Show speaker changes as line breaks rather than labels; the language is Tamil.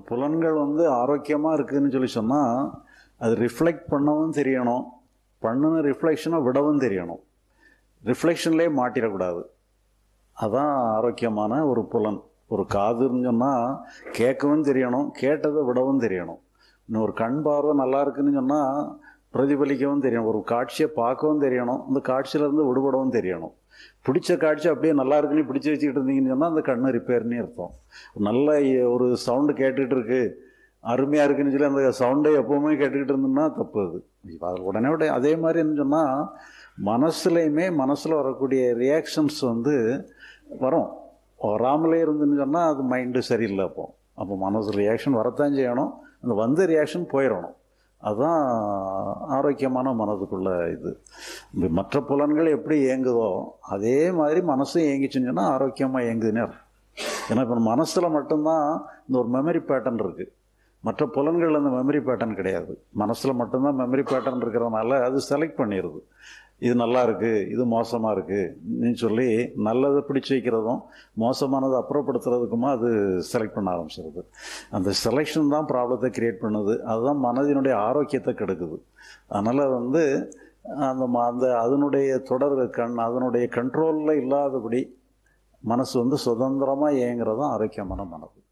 புலன்கள் வந்து ஆரோக்கியமாக இருக்குதுன்னு சொல்லி சொன்னால் அது ரிஃப்ளெக்ட் பண்ணவும் தெரியணும் பண்ணின ரிஃப்ளெக்ஷனை விடவும் தெரியணும் ரிஃப்ளெக்ஷன்லேயே மாட்டிடக்கூடாது அதான் ஆரோக்கியமான ஒரு புலன் ஒரு காதுன்னு சொன்னால் கேட்கவும் தெரியணும் கேட்டதை விடவும் தெரியணும் இன்னும் ஒரு கண் பார்வை நல்லா இருக்குன்னு சொன்னால் பிரதிபலிக்கவும் தெரியணும் ஒரு காட்சியை பார்க்கவும் தெரியணும் அந்த காட்சியிலேருந்து விடுபடவும் தெரியணும் பிடிச்ச காட்சி அப்படியே நல்லா இருக்குன்னு பிடிச்சி வச்சுக்கிட்டு இருந்தீங்கன்னு சொன்னால் அந்த கண்ணு ரிப்பேர்னே அர்த்தம் நல்ல ஒரு சவுண்டு கேட்டுக்கிட்டு இருக்கு அருமையாக இருக்குன்னு சொல்லி அந்த சவுண்டை எப்போவுமே கேட்டுக்கிட்டு இருந்தோம்னா தப்பு அது இப்போ அது உடனே உடனே அதே மாதிரி என்ன சொன்னால் மனசுலையுமே மனசில் வரக்கூடிய ரியாக்ஷன்ஸ் வந்து வரும் வராமலே இருந்துன்னு சொன்னால் அது மைண்டு சரியில்லை அப்போ அப்போ மனசு ரியாக்ஷன் வரத்தான் செய்யணும் அந்த வந்த ரியாக்ஷன் போயிடணும் அதுதான் ஆரோக்கியமான மனதுக்குள்ள இது இந்த மற்ற புலன்கள் எப்படி இயங்குதோ அதே மாதிரி மனசும் இயங்கிச்சுன்னு சொன்னால் ஆரோக்கியமாக இயங்குதுன்னே அர்த்தம். ஏன்னா இப்போ மனசில் மட்டும்தான் இந்த ஒரு மெமரி பேட்டர்ன் இருக்குது மற்ற புலன்கள் அந்த மெமரி பேட்டர்ன் கிடையாது மனசில் மட்டும்தான் மெமரி பேட்டர்ன் இருக்கிறதுனால அது செலக்ட் பண்ணிடுது இது நல்லா இருக்குது இது மோசமாக இருக்குன்னு சொல்லி நல்லதை பிடிச்சி வைக்கிறதும் மோசமானதை அப்புறப்படுத்துறதுக்குமா அது செலக்ட் பண்ண ஆரம்பிச்சிருது அந்த செலெக்ஷன் தான் ப்ராப்ளத்தை கிரியேட் பண்ணுது அதுதான் மனதினுடைய ஆரோக்கியத்தை கெடுக்குது அதனால் வந்து அந்த ம- அந்த அதனுடைய தொடர் கண் அதனுடைய கண்ட்ரோலில் இல்லாதபடி மனசு வந்து சுதந்திரமாக இயங்குறது தான் ஆரோக்கியமான மனது